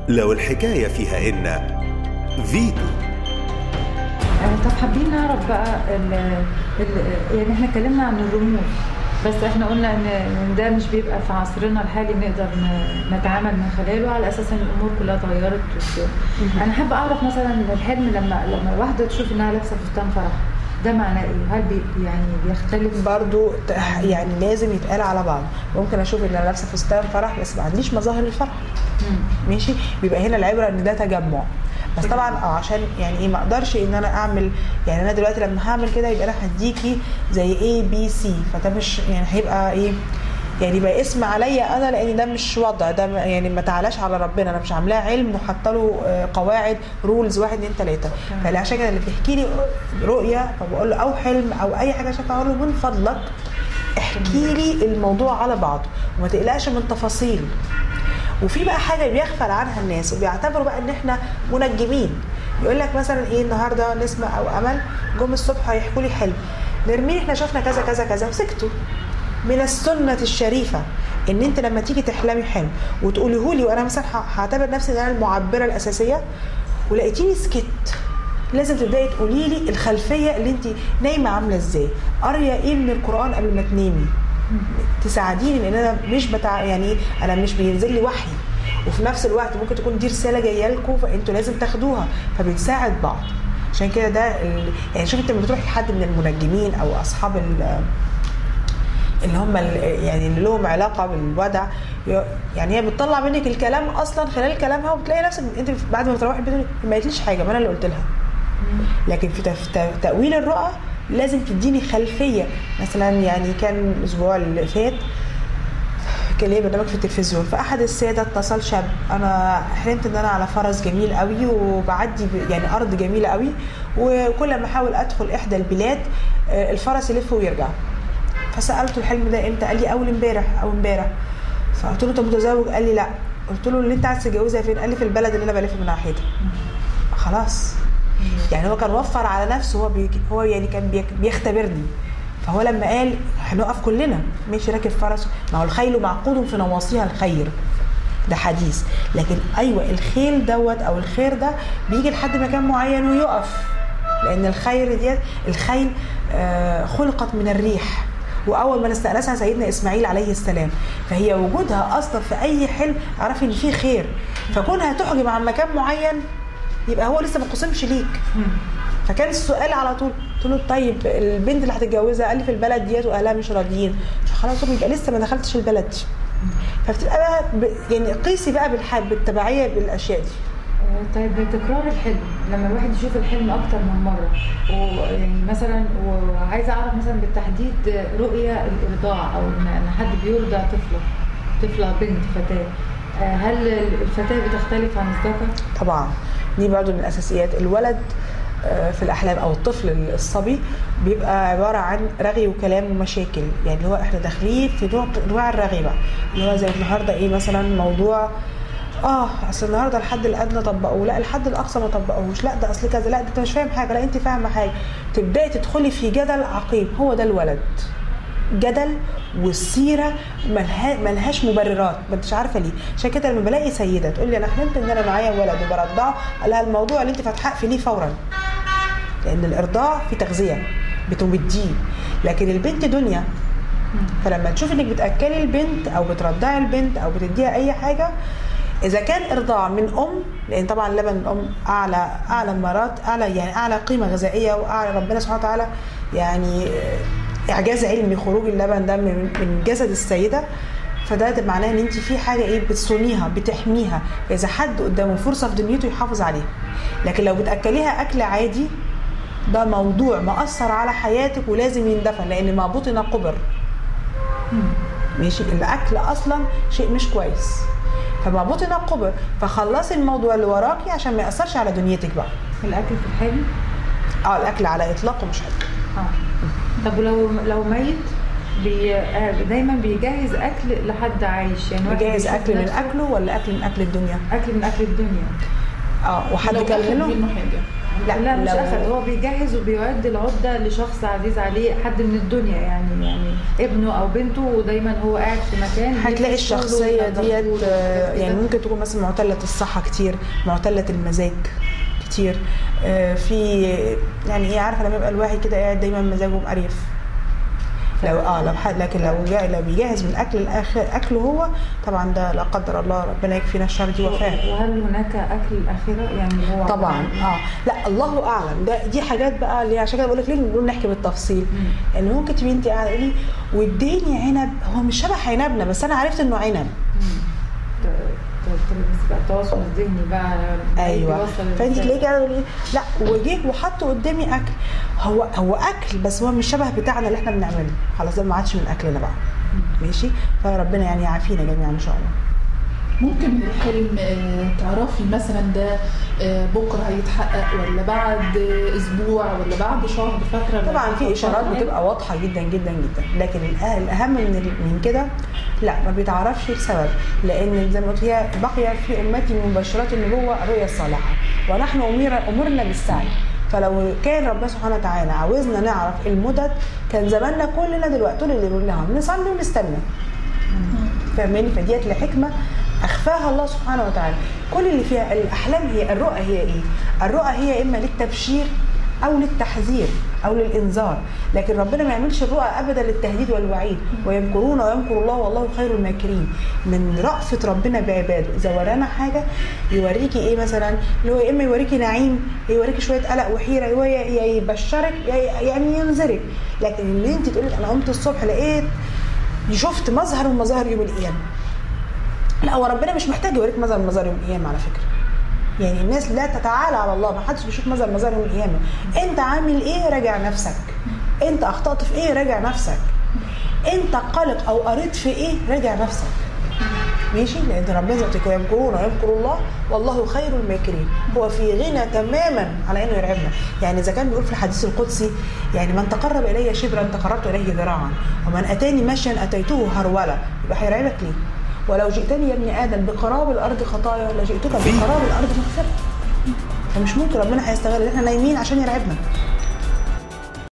لو الحكاية فيها إن فيتو آه، طب حابين نعرف بقى ال ال يعني احنا اتكلمنا عن الرموز بس احنا قلنا ان إن ده مش بيبقى في عصرنا الحالي نقدر ن- نتعامل من خلاله على اساس ان الامور كلها اتغيرت وكده. انا حابه اعرف مثلا ان الحلم لما لما واحده تشوف انها لابسه فستان فرح ده معناه ايه؟ هل بي يعني بيختلف برضو ت- يعني لازم يتقال على بعض ممكن اشوف ان انا لابسه فستان فرح بس ما عنديش مظاهر الفرح مم. ماشي بيبقى هنا العبره ان ده تجمع بس طبعا اه عشان يعني ايه ما اقدرش ان انا اعمل يعني انا دلوقتي لما هعمل كده يبقى انا هديكي زي اي بي سي فده مش يعني هيبقى ايه يعني يبقى اسم عليا انا لان ده مش وضع ده م- يعني ما تعلاش على ربنا انا مش عاملاه علم وحاطه له آه، قواعد رولز واحد اتنين تلاته تمام. فعشان عشان كده اللي بيحكي لي رؤيه فبقول له او حلم او اي حاجه شافها اقول له من فضلك احكي لي الموضوع على بعضه وما تقلقش من تفاصيل وفي بقى حاجه بيغفل عنها الناس وبيعتبروا بقى ان احنا منجمين يقول لك مثلا ايه النهارده نسمه او امل جم الصبح هيحكوا لي حلم نرمين احنا شفنا كذا كذا كذا وسكتوا من السنه الشريفه ان انت لما تيجي تحلمي حلم وتقوليه لي وانا مثلا ه- هعتبر نفسي ان انا المعبره الاساسيه ولقيتيني سكت لازم تبداي تقولي لي الخلفيه اللي انت نايمه عامله ازاي قاريه ايه من القران قبل ما تنامي تساعديني لان انا مش بتاع يعني إيه، انا مش بينزل لي وحي وفي نفس الوقت ممكن تكون دي رساله جايه لكم فانتوا لازم تاخدوها فبنساعد بعض عشان كده ده ال... يعني شوف انت لما بتروحي لحد من المنجمين او اصحاب ال... اللي هم ال- يعني اللي لهم علاقه بالودع ي- يعني هي بتطلع منك الكلام اصلا خلال كلامها وبتلاقي نفسك انت بعد ما تروحي البيت ما قالتليش حاجه ما انا اللي قلت لها لكن في تف- ت- تأويل الرؤى لازم تديني خلفية مثلا يعني كان الأسبوع اللي فات كان ليا برنامج في التلفزيون فأحد السادة اتصل شاب أنا حلمت إن أنا على فرس جميل قوي وبعدي ب- يعني أرض جميلة قوي وكل ما أحاول أدخل إحدى البلاد آه، الفرس يلف ويرجع فسألته الحلم ده إمتى قال لي أول امبارح أو امبارح فقلت له أنت متزوج قال لي لا قلت له اللي أنت عايز تتجوزها فين قال لي في البلد اللي أنا بلف من ناحيتها خلاص يعني هو كان وفر على نفسه هو بي هو يعني كان بيك- بيختبرني فهو لما قال هنقف كلنا ماشي راكب فرس ما هو الخيل معقود في نواصيها الخير ده حديث لكن ايوه الخيل دوت او الخير ده بيجي لحد مكان معين ويقف لان الخير ديت الخيل آه، خلقت من الريح واول ما استأنسها سيدنا اسماعيل عليه السلام فهي وجودها اصلا في اي حلم اعرفي ان في خير فكونها تحجم عن مكان معين يبقى هو لسه ما قسمش ليك مم. فكان السؤال على طول قلت له طيب البنت اللي هتتجوزها قال لي في البلد ديت واهلها مش راضيين خلاص قلت له يبقى لسه ما دخلتش البلد دي فبتبقى بقى ب... يعني قيسي بقى بالح... بالتبعيه بالاشياء دي آه، طيب تكرار الحلم لما الواحد يشوف الحلم اكتر من مره ويعني مثلا وعايزه اعرف مثلا بالتحديد رؤيه الارضاع او ان إن حد بيرضع طفله طفله بنت فتاه آه، هل الفتاه بتختلف عن الذكر؟ طبعا دي برضو من الاساسيات الولد آه، في الاحلام او الطفل الصبي بيبقى عباره عن رغي وكلام ومشاكل يعني هو احنا داخلين في نوع انواع الرغي بقى اللي هو زي النهارده ايه مثلا موضوع اه اصل النهارده الحد الادنى طبقوه لا الحد الاقصى ما طبقوهوش لا ده اصل كذا لا ده انت مش فاهم حاجه لا انت فاهمه حاجه تبداي تدخلي في جدل عقيم هو ده الولد جدل والسيره ملها ملهاش مبررات ما انتش عارفه ليه عشان كده لما بلاقي سيده تقول لي انا حلمت ان انا معايا ولد وبرضعه قال لها الموضوع اللي انت فاتحاه في ليه فورا لان الارضاع في تغذيه بتمديه لكن البنت دنيا فلما تشوف انك بتاكلي البنت او بترضعي البنت او بتديها اي حاجه اذا كان ارضاع من ام لان طبعا لبن الام اعلى اعلى مرات اعلى يعني اعلى قيمه غذائيه واعلى ربنا سبحانه وتعالى يعني اعجاز علمي خروج اللبن ده من من جسد السيده فده ده معناه ان انت في حاجه ايه بتصونيها بتحميها فاذا حد قدامه فرصه في دنيته يحافظ عليها لكن لو بتاكليها اكل عادي ده موضوع مأثر على حياتك ولازم يندفن لان ما بطن قبر ماشي الاكل اصلا شيء مش كويس فما بطن قبر فخلصي الموضوع اللي وراكي عشان ما ياثرش على دنيتك بقى الاكل في الحلم؟ اه الاكل على اطلاقه مش حلو اه طب ولو لو ميت بي آه، دايما بيجهز اكل لحد عايش يعني واحد بيجهز بيشوف اكل من نفسه- اكله ولا اكل من اكل الدنيا اكل من اكل الدنيا اه وحد لو كان أخد منه منه حاجه لا, لا مش لو- اخذ هو بيجهز وبيعد العده لشخص عزيز عليه حد من الدنيا يعني يعني ابنه او بنته ودايما هو قاعد في مكان هتلاقي يلبس له الشخصية وينضف ديت له آه، وكده. يعني ممكن تكون مثلا معتلة الصحة كتير معتلة المزاج كتير آه، في يعني ايه عارفة لما يبقى الواحد كده قاعد دايما مزاجه مقريف لو اه لو حد لكن لو جا لو بيجهز من اكل الاخر اكله هو طبعا ده لا قدر الله ربنا يكفينا الشر دي وفاه وهل هناك اكل الاخره يعني هو طبعا اه لا الله اعلم ده دي حاجات بقى اللي عشان كده بقول لك ليه بنقول نحكي بالتفصيل مم. يعني ممكن تبقي انت قاعده تقولي واديني عنب هو مش شبه عنبنا بس انا عرفت انه عنب ت- ت- بس بقى التواصل الذهني بقى ايوه بيوصل فانت الإنسان. تلاقي قاعده تقولي لا وجه وحط قدامي اكل هو هو اكل بس هو مش شبه بتاعنا اللي احنا بنعمله خلاص ده ما عادش من اكلنا بقى ماشي فربنا يعني يعافينا جميعا ان شاء الله ممكن من الحلم آه، تعرفي مثلا ده آه، بكره هيتحقق ولا بعد آه، اسبوع ولا بعد شهر فاكره طبعا في اشارات بتبقى واضحه جدا جدا جدا لكن الأه- الاهم من ال- من كده لا ما بيتعرفش السبب لان زي ما قلت هي بقي في امتي من مبشرات النبوه الرؤيا الصالحه ونحن امر امرنا بالسعي فلو كان ربنا سبحانه وتعالى عاوزنا نعرف المدد كان زماننا كلنا دلوقتي طول اللي بنقول لها نصلي ونستنى فاهماني فديت لحكمه اخفاها الله سبحانه وتعالى كل اللي فيها الاحلام هي الرؤى هي ايه الرؤى هي اما للتبشير او للتحذير او للانذار لكن ربنا ما يعملش الرؤى ابدا للتهديد والوعيد ويمكرون ويمكر الله والله خير الماكرين من رأفة ربنا بعباده اذا ورانا حاجه يوريكي ايه مثلا اللي هو يا اما يوريكي نعيم يا يوريكي شويه قلق وحيره هو يا يا يبشرك يا يعني ينذرك لكن اللي انت تقولي انا قمت الصبح لقيت شفت مظهر من مظاهر يوم القيامه لا هو ربنا مش محتاج يوريك مظهر من مظاهر يوم القيامه على فكره يعني الناس لا تتعالى على الله ما حدش بيشوف مظهر من مظاهر يوم القيامه انت عامل ايه راجع نفسك انت اخطات في ايه راجع نفسك انت قلق او قريت في ايه راجع نفسك ماشي لان ربنا زي ما قلت لكم يمكرون ويمكر الله والله خير الماكرين هو في غنى تماما على انه يرعبنا يعني اذا كان بيقول في الحديث القدسي يعني من تقرب الي شبرا تقربت اليه ذراعا ومن اتاني مشيا اتيته هرولا يبقى هيرعبك ليه ولو جئتني يا ابن ادم بقراب الارض خطايا لجئتك بقراب الارض مغفره فمش ممكن ربنا هيستغل ان احنا نايمين عشان يرعبنا